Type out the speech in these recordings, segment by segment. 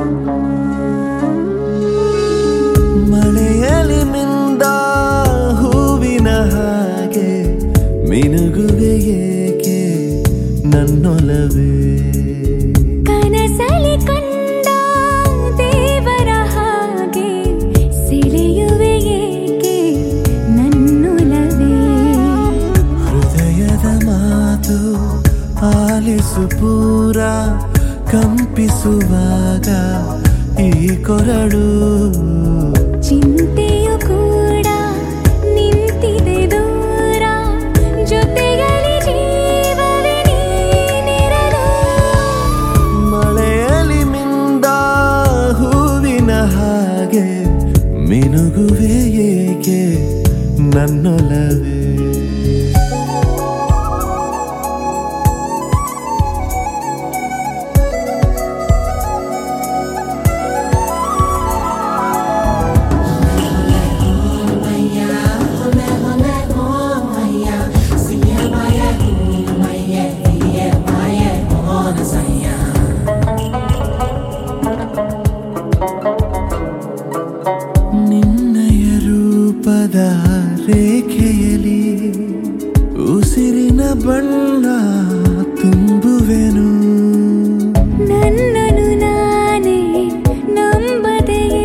ಮಳೆಯಲಿ ಮಿಂದ ಹೂವಿನ ಹಾಗೆ ಮಿನುಗುವೆ ಏಕೆ ನನ್ನೊಲವೇ ಕನಸಲಿ ಕಂಡ ದೇವರ ಹಾಗೆ ಸೆಳೆಯುವೆ ಏಕೆ ನನ್ನೊಲವೇ ಹೃದಯದ ಮಾತು ಆಲಿಸು ಪೂರ ಕಂಪಿಸುವಾಗ ಈ ಕೊರಡು ಚಿಂತೆಯು ಕೂಡ ನಿಂತಿದೆ ದೂರ ಜೊತೆಯಲ್ಲಿ ಜೀವವೇ ನೀನಿರಲು ಮಳೆಯಲಿ ಮಿಂದ ಹೂವಿನ ಹಾಗೆ ಮಿನುಗುವೆ ಏಕೆ ನನ್ನೊಲವೇ ನಿನ್ನಯ ರೂಪದ ರೇಖೆಯಲಿ ಉಸಿರಿನ ಬಣ್ಣ ತುಂಬುವೆನು ನನ್ನನು ನಾನೇ ನಂಬದೆಯೇ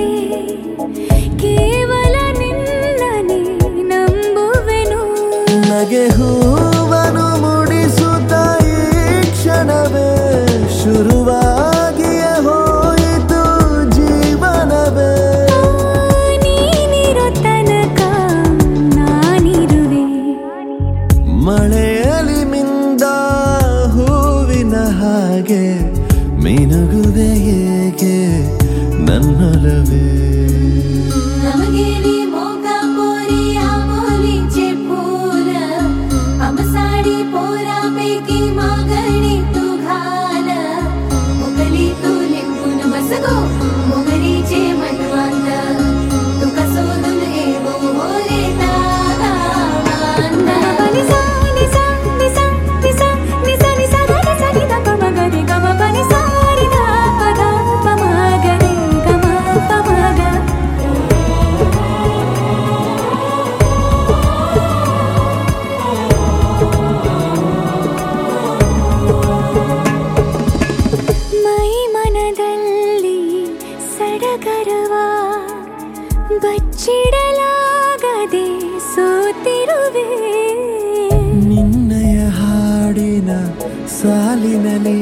ಕೇವಲ ನಿನ್ನನೆ ನಂಬುವೆನು ನಗೆ ಹೂವನು ಮುಡಿಸುತ್ತ ಈ ಕ್ಷಣವೇ ಶುರುವಾಗಿಯೇ ಹೋಯಿತು ಜೀವನವೇ ನೀನಿರೋ ತನಕ ನಾನಿರುವೆ ಮಳೆಯಲಿ ಮಿಂದ ಹೂವಿನ ಹಾಗೆ ಮಿನುಗುವೆ ಏಕೆ ನನ್ನೊಲವೇ ನಮಗೇಲಿ ಮೋಕ ಪೋರಿ ಆಮೋಲಿಂಚೆ ಫೂಲ हमसाडी पोरापैकी मागणी तू घाल मोगली तू लिंबून बस गो मोगरीचे मनवांत तुका सोडून येवो मोरे तागा निसा निसा निसा निसा निसा निसा ग निसा नि द प म ग रे ग म प नि सा रि ध प ध प म ग रे ग म प म ग ಮೈ ಮನದಲ್ಲಿ ಸಡಗರವ ಬಚ್ಚಿಡಲಾಗದೆ ಸೋತಿರುವೆ ನಿನ್ನಯ ಹಾಡಿನ ಸಾಲಿನಲ್ಲಿ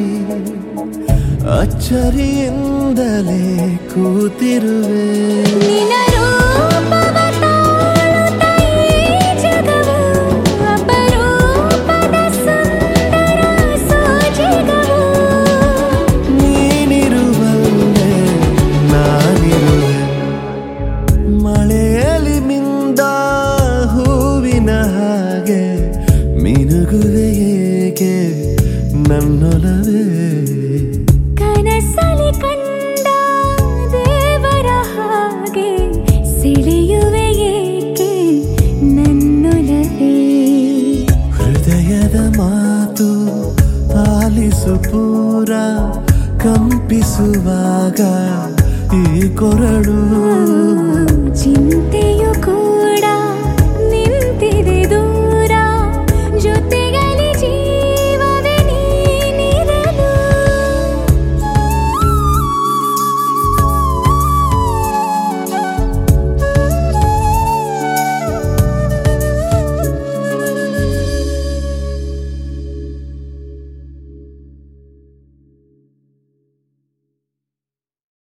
ಅಚ್ಚರಿಯಿಂದಲೇ ಕೂತಿರುವೆ ನಿನ್ನ ರೂಪವ ತಾಳುತ್ತಾ ಈ ಜಗವು ಅಪರೂಪದ ಸುಂದರ ಸೋಜಿಗವು ನೀನಿರುವಲ್ಲೇ ನಾನಿರುವೆ ಮಳೆಯಲಿ ಮಿಂದ ಹೂವಿನ ಹಾಗೆ ಮಿನುಗುವೆ ಏಕೆ ನನ್ನೊಲವೇ ಕನಸಲಿ ಕಂಡ ದೇವರ ಹಾಗೆ ಸೆಳೆಯುವೆ ಏಕೆ ನನ್ನೊಲವೇ ಹೃದಯದ ಮಾತು ಆಲಿಸು ಪೂರ ಕಂಪಿಸುವಾಗ ಈ ಕೊರಡು ಚಿಂತೆಯು ಕೂಡ